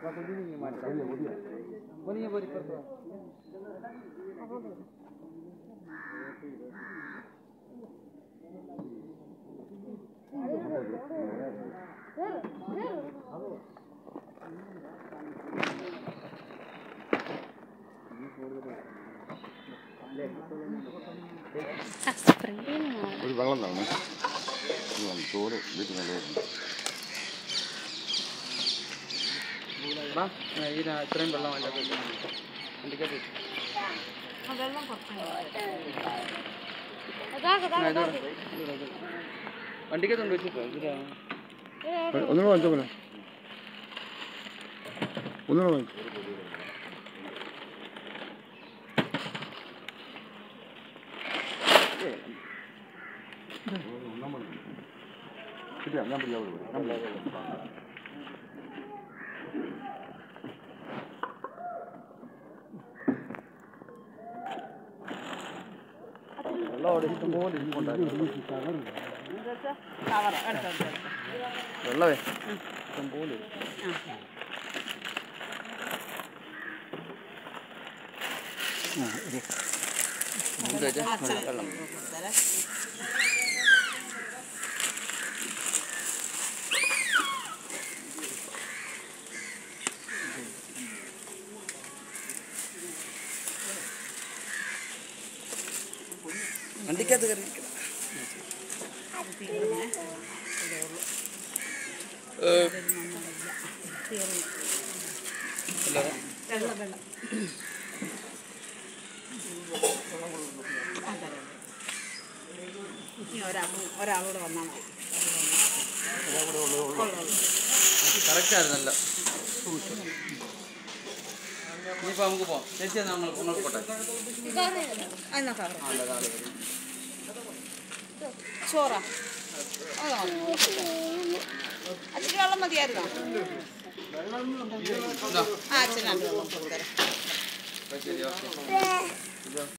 ഒരു വെള്ളം തന്നെ ചോറ് വീട്ടിൽ നല്ലതായിരുന്നു ഇത്രയും വെള്ളം വണ്ടിക്കകത്ത് വണ്ടിക്കകത്തുണ്ട് വെച്ചിട്ടോ ഇതിലാ ഒന്നുകൂടെ വാങ്ങിച്ചോ പോലെ ഒന്നുകൂടെ വാങ്ങിച്ചു ഞാൻ പിടിക്കാം ഞാൻ പിടിക്കാം വെള്ളം അവിടെ ഇഷ്ടംപോലെ ഇരിപ്പുണ്ടായിരുന്നു വെള്ളമേ ഇഷ്ടംപോലെ എന്താ വെച്ചാ വെള്ളം വണ്ടിക്കകത്ത് കയറി ഇരിക്കണം. ഏ, അല്ലാതെ ഒരാളോട് വന്നാൽ മതി കറക്റ്റ് ആയിരുന്നല്ല ഇനിയിപ്പോൾ നമുക്ക് പോവാം ചേച്ചി എന്നാ നമ്മൾ നമ്മൾ പോട്ടെ എന്നാ കവർ ആ, അല്ല, കാല് കഴുകി. ചോറാ അതോ അച്ഛന് വെള്ളം മതിയായിരുന്നോ ഇതാ. ആ അച്ഛൻ രണ്ട് വെള്ളം കൊടുത്തരാം ശരി ഓക്കെ